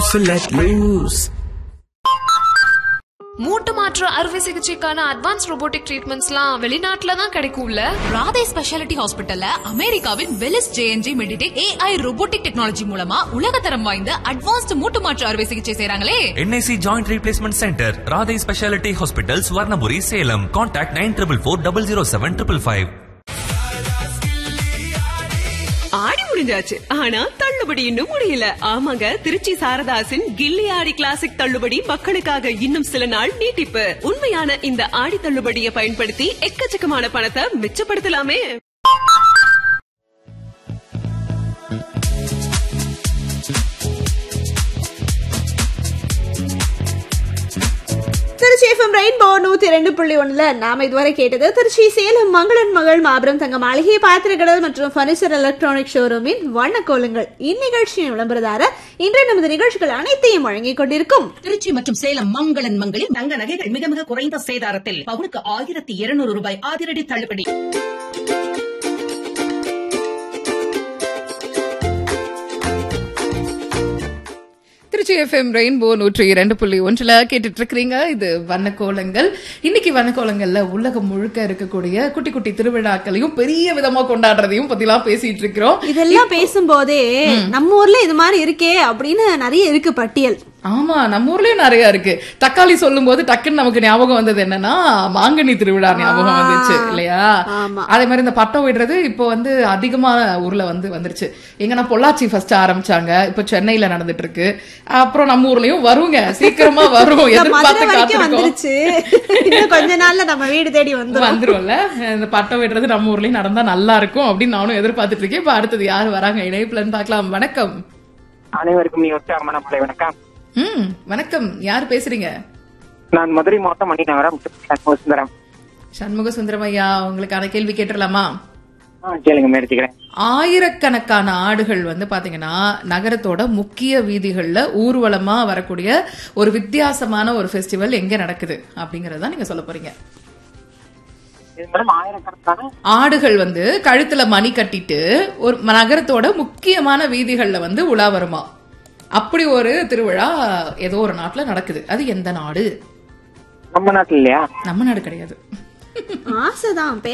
to let loose. மூட்டு மாற்று அறுவை சிகிச்சைக்கான அட்வான்ஸ் ரோபோட்டிக் ட்ரீட்மெண்ட்ஸ்லாம் வெளிநாட்டுல தான் கிடைக்கும்ல ராதே ஸ்பெஷாலிட்டி ஹாஸ்பிட்டல்ல அமெரிக்காவின் Velys J N J medtech AI robotic technology மூலமா உலகத்தரம் வாய்ந்த அட்வான்ஸ்ட் மூட்டு மாற்று அறுவை சிகிச்சை செய்றாங்களே N I C joint replacement centre Radhai specialty hospital Swarnapuri Salem contact nine triple four double zero seven triple five ஆடி முடிஞ்சாச்சு ஆனா தள்ளுபடி இன்னும் முடியல ஆமாங்க திருச்சி சாரதாசின் கில்லி ஆடி கிளாசிக் தள்ளுபடி மக்களுக்காக இன்னும் சில நாள் நீட்டிப்பு உண்மையான இந்த ஆடி தள்ளுபடியை பயன்படுத்தி எக்கச்சக்கமான பணத்தை மிச்சப்படுத்தலாமே திருச்சி எஃப்எம் ரெயின்போ நூத்தி ரெண்டு புள்ளி ஒண்ணுல நாம இதுவரை கேட்டது திருச்சி சேலம் மங்களன் மகள் மாபெரும் தங்க மாளிகை பாத்திரக்கடல் மற்றும் பர்னிச்சர் எலக்ட்ரானிக் ஷோரூமின் வண்ணக்கோலங்கள் இந்நிகழ்ச்சியின் விளம்பரதார இன்றைய நமது நிகழ்ச்சிகள் அனைத்தையும் வழங்கிக் கொண்டிருக்கும் திருச்சி மற்றும் சேலம் மங்களன் மங்களில் தங்க நகைகள் மிக மிக குறைந்த சேதாரத்தில் பவுனுக்கு ஆயிரத்தி இருநூறு ரூபாய் அதிரடி தள்ளுபடி திருச்சி எஃப்எம் ரெயின்போ நூற்றி இரண்டு புள்ளி ஒன்றுல கேட்டுட்டு இருக்கிறீங்க இது வண்ணக்கோலங்கள் இன்னைக்கு வண்ணக்கோலங்கள்ல உலகம் முழுக்க இருக்கக்கூடிய குட்டி குட்டி திருவிழாக்களையும் பெரிய விதமா கொண்டாடுறதையும் பத்திலாம் பேசிட்டு இருக்கிறோம் இதெல்லாம் பேசும்போதே நம்ம ஊர்ல இது மாதிரி இருக்கே அப்படின்னு நிறைய இருக்கு பட்டியல் ஆமா நம்ம ஊர்லயும் நிறைய இருக்கு தக்காளி சொல்லும் போது டக்குன்னு நமக்கு ஞாபகம் வந்தது என்னன்னா மாங்கனி திருவிழா ஞாபகம் வந்துச்சு இல்லையா ஆமா. அதே மாதிரி இந்த பட்டம் விடுறது இப்போ வந்து அதிகமா ஊர்ல வந்து வந்துருச்சு எங்கன்னா பொள்ளாச்சி ஃபர்ஸ்ட் ஆரம்பிச்சாங்க இப்போ சென்னையில நடந்துட்டு இருக்கு அப்புறம் நம்ம ஊர்லயும் வருங்க சீக்கிரமா வரும் இந்த மதுரை எதிர்பார்த்து வரைக்கும் காத்திருக்கோம் வந்துருச்சு இன்னும் கொஞ்ச நாள்ல நம்ம வீடு தேடி வந்துரும் வந்துரும்ல இந்த பட்டம் விடுறது நம்ம ஊர்லயும் நடந்தா நல்லா இருக்கும் அப்படின்னு நானும் எதிர்பார்த்துட்டு இருக்கேன் இப்ப அடுத்தது யாரு வராங்க இணைப்புலன்னு பார்க்கலாம் வணக்கம் அனைவருக்கும் நீ உற்சாகமான மாலை வணக்கம் ம் வணக்கம் யார் பேசுறீங்க நான் மதுரை மாவட்டம் மணிநகரம் சுந்தரம் சண்முக சுந்தரமையா உங்களுக்கான கேள்வி கேட்டுடலாமா கேளுங்க மேடிச்சுக்கிறேன் ஆயிரக்கணக்கான ஆடுகள் வந்து பாத்தீங்கன்னா நகரத்தோட முக்கிய வீதிகள்ல ஊர்வலமா வரக்கூடிய ஒரு வித்தியாசமான ஒரு ஃபெஸ்டிவல் எங்க நடக்குது அப்படிங்கறத நீங்க சொல்ல போறீங்க இது மேடம் ஆயிரக்கணக்கான ஆடுகள் வந்து கழுத்துல மணி கட்டிட்டு ஒரு நகரத்தோட முக்கியமான வீதிகள்ல வந்து உலா வருமா அப்படி ஒரு திருவிழா ஏதோ ஒரு நாட்டுல நடக்குது அது எந்த நாடு நம்ம நாட்டுல இல்லையா நம்ம நாடு கிடையாது ஆசைதான்